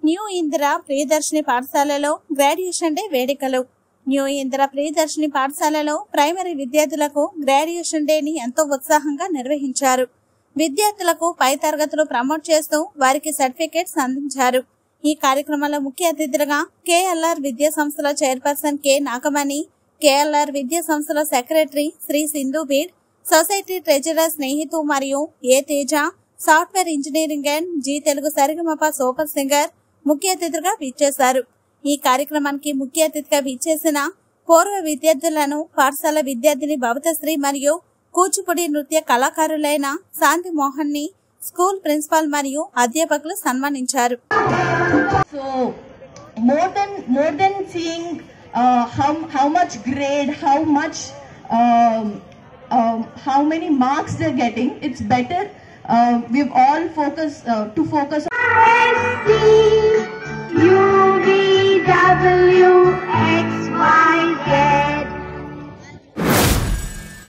New Indira Priyadarshini పాఠశాలలో graduation day వేడుకలు new Indira Priyadarshini పాఠశాలలో ప్రైమరీ విద్యార్థులకు గ్రాడ్యుయేషన్ డేని ఎంతో ఉత్సాహంగా నిర్వహించారు విద్యార్థులకు పై తరగతులు ప్రమోట్ చేస్తూ వారికి సర్టిఫికేట్స్ అందించారు ఈ కార్యక్రమంలో ముఖ్య అతిథులుగా కేఎల్ఆర్ విద్యా సంస్థల చైర్పర్సన్ కె నాగమణి కేఎల్ఆర్ విద్యా సంస్థల సెక్రటరీ శ్రీ సింధు బీడ్ సొసైటీ ట్రెజరర్ స్నేహితు మరియు A Teja software engineering and Zee Telugu Sarigamapa super singer ముఖ్య అతిథిగా విచ్చేశారు ఈ కార్యక్రమానికి ముఖ్య అతిథిగా విచ్చేసిన పూర్వ విద్యార్థులను పాఠశాల విద్యార్థిని భవతశ్రీ మరియు కూచిపూడి నృత్య కళాకారులైన శాంతి మోహన్ ని స్కూల్ ప్రిన్సిపాల్ మరియు అధ్యాపకులు సన్మానించారు So more than more than seeing uh, how how much grade, how much um, um, how many marks they're getting, it's better uh, we've all focus uh, to focus. SC